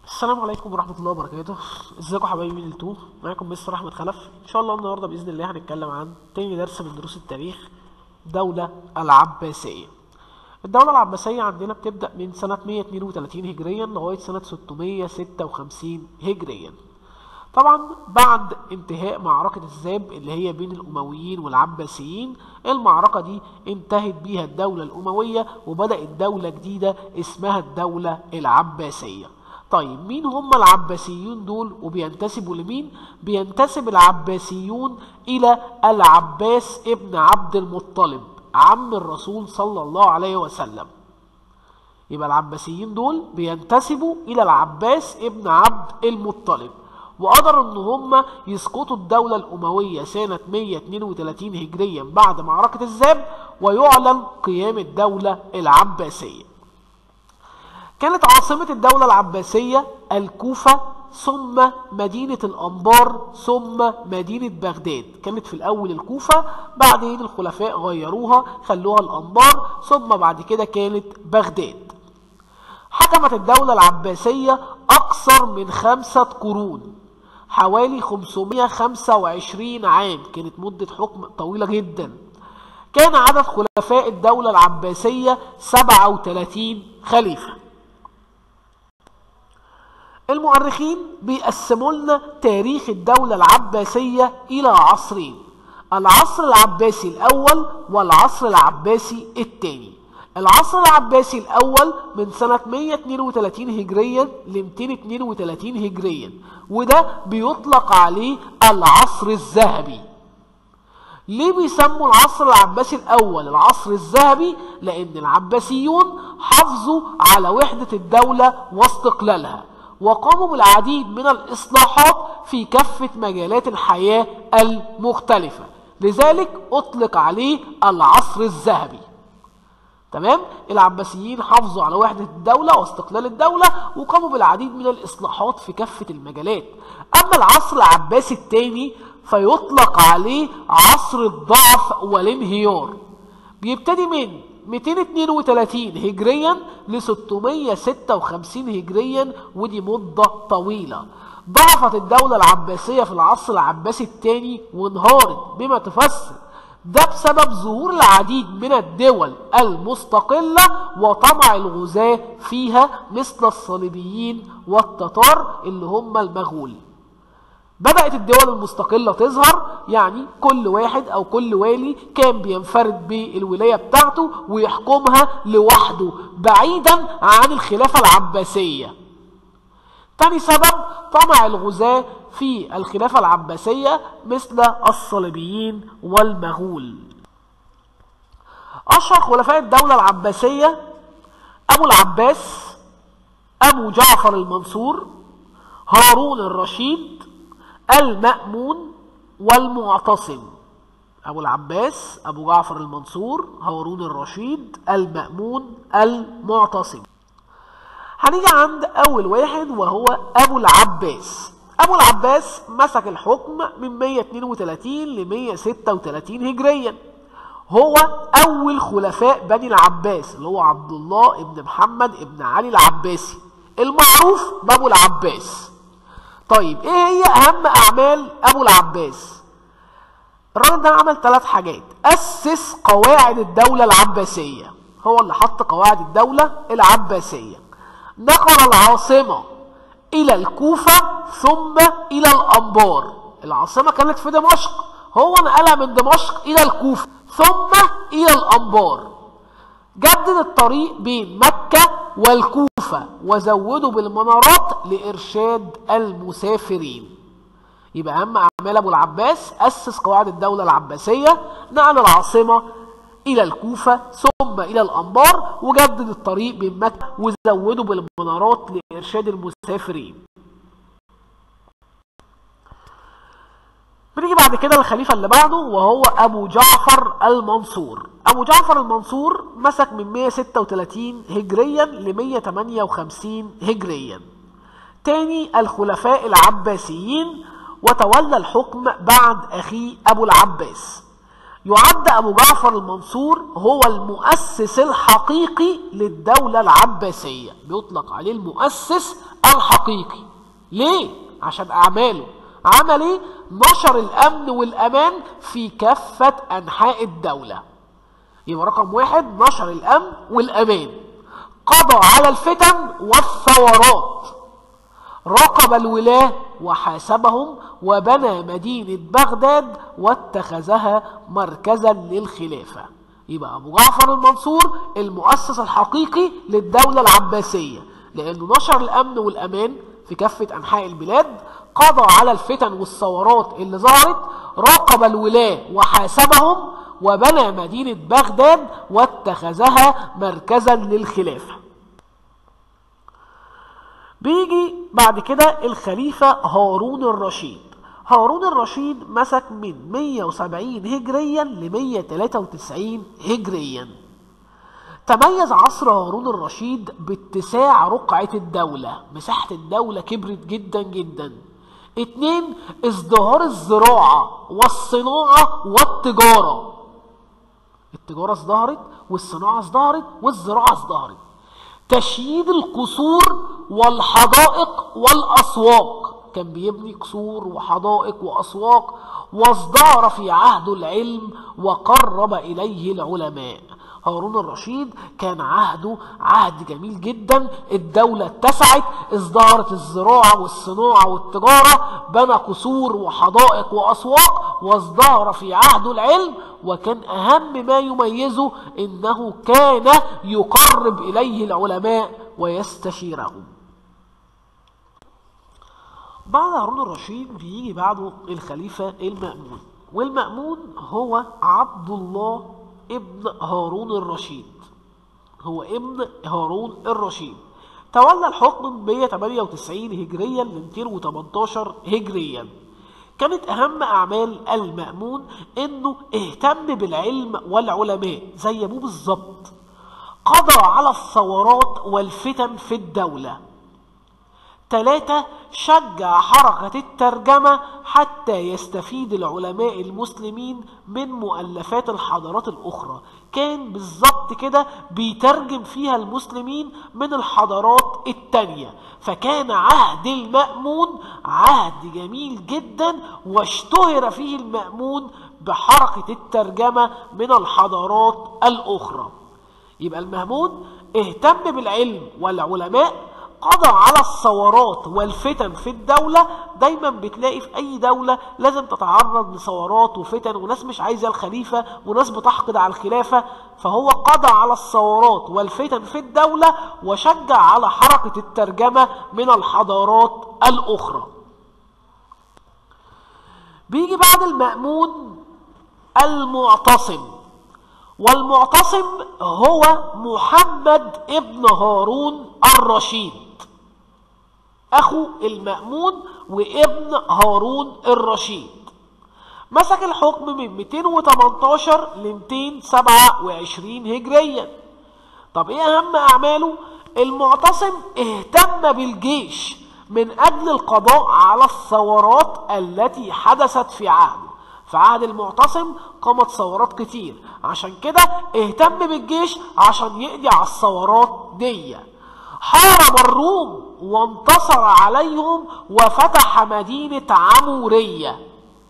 السلام عليكم ورحمة الله وبركاته ازيكم حبايبي من التو معاكم مستر احمد خلف ان شاء الله النهاردة بإذن الله هنتكلم عن تاني درس من دروس التاريخ دولة العباسية الدولة العباسية عندنا بتبدأ من سنة 132 هجريا لغاية سنة 656 هجريا طبعا بعد انتهاء معركة الذاب اللي هي بين الأمويين والعباسيين المعركة دي انتهت بيها الدولة الأموية وبدأت دولة جديدة اسمها الدولة العباسية طيب مين هم العباسيون دول وبينتسبوا لمين بينتسب العباسيون إلى العباس ابن عبد المطلب عم الرسول صلى الله عليه وسلم يبقى العباسيين دول بينتسبوا إلى العباس ابن عبد المطلب وقدروا ان هم يسقطوا الدولة الأموية سنة 132 هجريا بعد معركة الذاب ويعلن قيام الدولة العباسية كانت عاصمة الدولة العباسية الكوفة ثم مدينة الأنبار ثم مدينة بغداد كانت في الأول الكوفة بعدين الخلفاء غيروها خلوها الأنبار ثم بعد كده كانت بغداد حكمت الدولة العباسية أكثر من خمسة قرون حوالي 525 عام كانت مدة حكم طويلة جدا كان عدد خلفاء الدولة العباسية 37 خليفة المؤرخين بيقسموا لنا تاريخ الدولة العباسية إلى عصرين العصر العباسي الأول والعصر العباسي الثاني العصر العباسي الأول من سنة 132 هجريا ل 232 هجريا وده بيطلق عليه العصر الذهبي ليه بيسموا العصر العباسي الأول العصر الذهبي لأن العباسيون حافظوا على وحدة الدولة واستقلالها وقاموا بالعديد من الإصلاحات في كافة مجالات الحياة المختلفة لذلك أطلق عليه العصر الذهبي تمام العباسيين حافظوا على وحدة الدولة واستقلال الدولة وقاموا بالعديد من الإصلاحات في كافة المجالات أما العصر العباسي الثاني فيطلق عليه عصر الضعف والانهيار بيبتدي من 232 هجريا ل 656 هجريا ودي مدة طويلة ضعفت الدولة العباسية في العصر العباسي الثاني وانهارت بما تفسر ده بسبب ظهور العديد من الدول المستقلة وطمع الغزاة فيها مثل الصليبيين والتتار اللي هم المغول بدأت الدول المستقلة تظهر يعني كل واحد أو كل والي كان بينفرد بالولاية بتاعته ويحكمها لوحده بعيدا عن الخلافة العباسية تاني سبب طمع الغزاة في الخلافة العباسية مثل الصليبيين والمغول أشهر خلفاء الدولة العباسية أبو العباس أبو جعفر المنصور هارون الرشيد المأمون والمعتصم أبو العباس أبو جعفر المنصور هارون الرشيد المأمون المعتصم هنيجي عند أول واحد وهو أبو العباس أبو العباس مسك الحكم من 132 ل 136 هجريا هو أول خلفاء بني العباس اللي هو عبد الله ابن محمد ابن علي العباسي المعروف بأبو العباس طيب ايه هي اهم اعمال ابو العباس الراجل ده عمل ثلاث حاجات اسس قواعد الدولة العباسية هو اللي حط قواعد الدولة العباسية نقل العاصمة الى الكوفة ثم الى الانبار العاصمة كانت في دمشق هو نقلها من دمشق الى الكوفة ثم الى الانبار جدد الطريق بين مكة والكوفة وزودوا بالمنارات لإرشاد المسافرين يبقى أهم أعمال أبو العباس أسس قواعد الدولة العباسية نقل العاصمة إلى الكوفة ثم إلى الأنبار وجدد الطريق بين مكة وزودوا بالمنارات لإرشاد المسافرين بنيجي بعد كده الخليفة اللي بعده وهو أبو جعفر المنصور أبو جعفر المنصور مسك من 136 هجريا ل 158 هجريا تاني الخلفاء العباسيين وتولى الحكم بعد أخيه أبو العباس يعد أبو جعفر المنصور هو المؤسس الحقيقي للدولة العباسية بيطلق عليه المؤسس الحقيقي ليه؟ عشان أعماله عمل ايه؟ نشر الأمن والأمان في كافة أنحاء الدولة يبقى رقم واحد نشر الأمن والأمان قضى على الفتن والثورات راقب الولاة وحاسبهم وبنى مدينة بغداد واتخذها مركزا للخلافة يبقى أبو جعفر المنصور المؤسس الحقيقي للدولة العباسية لأنه نشر الأمن والأمان في كافة أنحاء البلاد قضى على الفتن والثورات اللي ظهرت راقب الولاة وحاسبهم وبنى مدينة بغداد واتخذها مركزا للخلافة بيجي بعد كده الخليفة هارون الرشيد هارون الرشيد مسك من 170 هجريا ل 193 هجريا تميز عصر هارون الرشيد باتساع رقعة الدولة مساحة الدولة كبرت جدا جدا اتنين ازدهار الزراعة والصناعة والتجارة التجارة ازدهرت والصناعة ازدهرت والزراعة ازدهرت تشييد القصور والحدائق والأسواق كان بيبني قصور وحدائق وأسواق وازدهر في عهد العلم وقرب إليه العلماء هارون الرشيد كان عهده عهد جميل جدا الدولة اتسعت ازدهرت الزراعة والصناعة والتجارة بنى قصور وحدائق وأسواق وازدهر في عهده العلم وكان أهم ما يميزه إنه كان يقرب إليه العلماء ويستشيرهم بعد هارون الرشيد بيجي بعده الخليفة المأمون والمأمون هو عبد الله ابن هارون الرشيد هو ابن هارون الرشيد تولى الحكم من 198 هجريا ل 218 هجريا كانت أهم أعمال المأمون إنه اهتم بالعلم والعلماء زي أبوه بالظبط قضى على الثورات والفتن في الدولة ثلاثة شجع حركة الترجمة حتى يستفيد العلماء المسلمين من مؤلفات الحضارات الأخرى كان بالظبط كده بيترجم فيها المسلمين من الحضارات التانية فكان عهد المأمون عهد جميل جدا واشتهر فيه المأمون بحركة الترجمة من الحضارات الأخرى يبقى المأمون اهتم بالعلم والعلماء قضى على الثورات والفتن في الدولة دايما بتلاقي في أي دولة لازم تتعرض لثورات وفتن وناس مش عايزة الخليفة وناس بتحقد على الخلافة فهو قضى على الثورات والفتن في الدولة وشجع على حركة الترجمة من الحضارات الأخرى بيجي بعد المأمون المعتصم والمعتصم هو محمد ابن هارون الرشيد أخو المأمون وابن هارون الرشيد مسك الحكم من 218 ل 227 هجريا طب ايه اهم اعماله المعتصم اهتم بالجيش من اجل القضاء على الثورات التي حدثت في عهده في عهد المعتصم قامت ثورات كتير عشان كده اهتم بالجيش عشان يقضي على الثورات دي حارب الروم وانتصر عليهم وفتح مدينة عمورية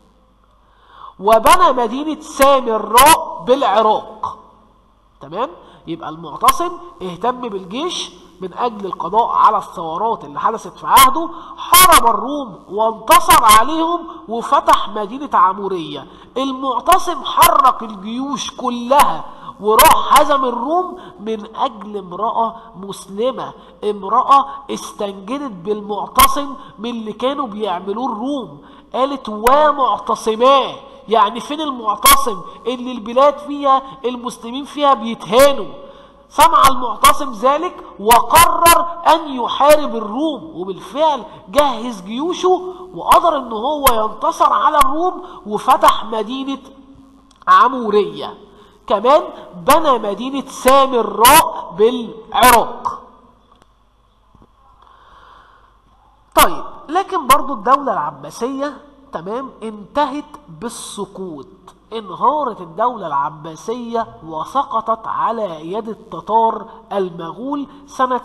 وبنى مدينة سامراء بالعراق تمام يبقى المعتصم اهتم بالجيش من أجل القضاء على الثورات اللي حدثت في عهده حارب الروم وانتصر عليهم وفتح مدينة عمورية المعتصم حرك الجيوش كلها وراح هزم الروم من أجل امرأة مسلمة امرأة استنجدت بالمعتصم من اللي كانوا بيعملوه الروم قالت ومعتصماه يعني فين المعتصم اللي البلاد فيها المسلمين فيها بيتهانوا سمع المعتصم ذلك وقرر أن يحارب الروم وبالفعل جهز جيوشه وقدر أنه هو ينتصر على الروم وفتح مدينة عمورية كمان بنى مدينة سامراء بالعراق طيب لكن برضو الدولة العباسية تمام انتهت بالسقوط انهارت الدولة العباسية وسقطت على يد التتار المغول سنة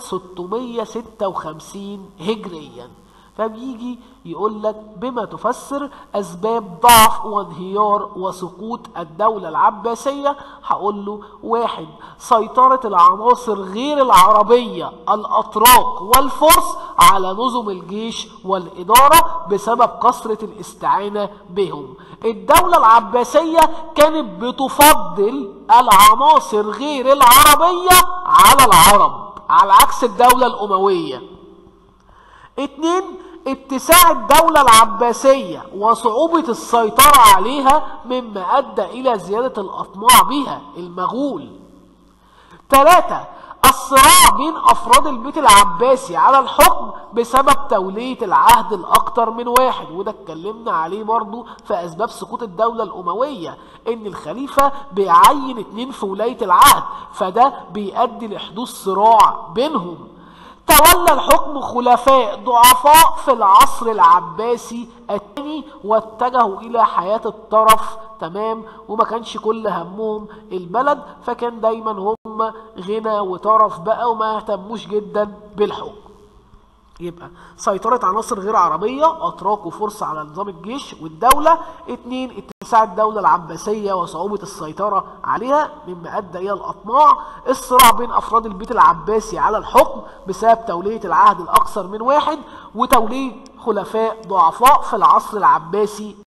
656 هجريا فبيجي يقول لك بما تفسر اسباب ضعف وانهيار وسقوط الدولة العباسية هقول له واحد سيطرة العناصر غير العربية الاتراك والفرس على نظم الجيش والادارة بسبب كثرة الاستعانة بهم الدولة العباسية كانت بتفضل العناصر غير العربية على العرب على عكس الدولة الاموية اتنين اتساع الدولة العباسية وصعوبة السيطرة عليها مما أدى إلى زيادة الأطماع بها المغول ثلاثة الصراع بين أفراد البيت العباسي على الحكم بسبب تولية العهد الأكثر من واحد وده اتكلمنا عليه برضو في أسباب سقوط الدولة الأموية إن الخليفة بيعين اتنين في ولاية العهد فده بيؤدي لحدوث صراع بينهم تولى الحكم خلفاء ضعفاء في العصر العباسي الثاني واتجهوا الى حياة الطرف تمام وما كانش كل همهم البلد فكان دايما هم غنى وطرف بقى وما يهتموش جدا بالحكم يبقى سيطرة عناصر غير عربية أتراك وفرس على نظام الجيش والدولة اتنين اتساع الدولة العباسية وصعوبة السيطرة عليها مما أدى إلى الأطماع الصراع بين أفراد البيت العباسي على الحكم بسبب تولية العهد الأكثر من واحد وتولية خلفاء ضعفاء في العصر العباسي